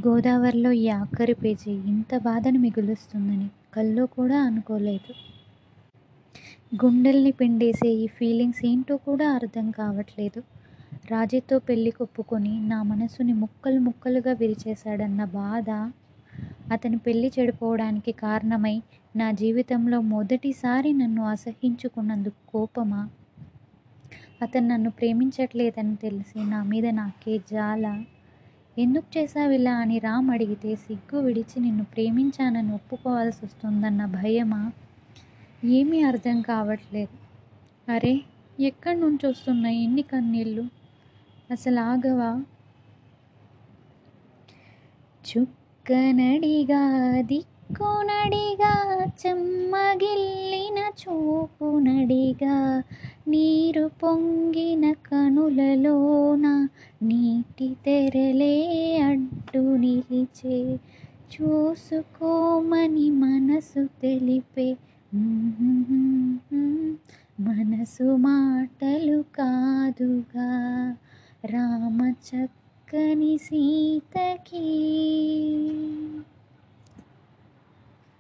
గోదావరిలో ఈ ఆఖరి పేజీ ఇంత బాధను మిగులుస్తుందని కల్లో కూడా అనుకోలేదు. గుండెల్ని పిండేసే ఈ ఫీలింగ్స్ ఏంటో కూడా అర్థం కావట్లేదు. రాజీతో పెళ్ళికొప్పుకుని నా మనసుని ముక్కలు ముక్కలుగా విరిచేశాడన్న బాధా, అతని పెళ్ళి చెడిపోవడానికి కారణమై నా జీవితంలో మొదటిసారి నన్ను అసహ్యించుకున్నందుకు కోపమా? అతను నన్ను ప్రేమించట్లేదని తెలిసి నా మీద నాకే జాలా? ఎందుకు చేశావిలా అని రామ్ అడిగితే సిగ్గు విడిచి నిన్ను ప్రేమించానని ఒప్పుకోవాల్సొస్తుందన్న భయమా? ఏమీ అర్థం కావట్లేదు. అరె ఎక్కడ్నుంచొస్తున్నాయి ఇన్ని కన్నీళ్ళు? అసలాగవా? చుక్కనడిగా దిక్కునడిగా చెమ్మగిల్లిన చూపునడిగా నీరు పొంగిన కనులలోన నీటి తెరలే అడ్డు నిలిచే చూసుకోమని మనసు తెలిపే మనసు మాటలు కాదుగా రామ చక్కని సీతకి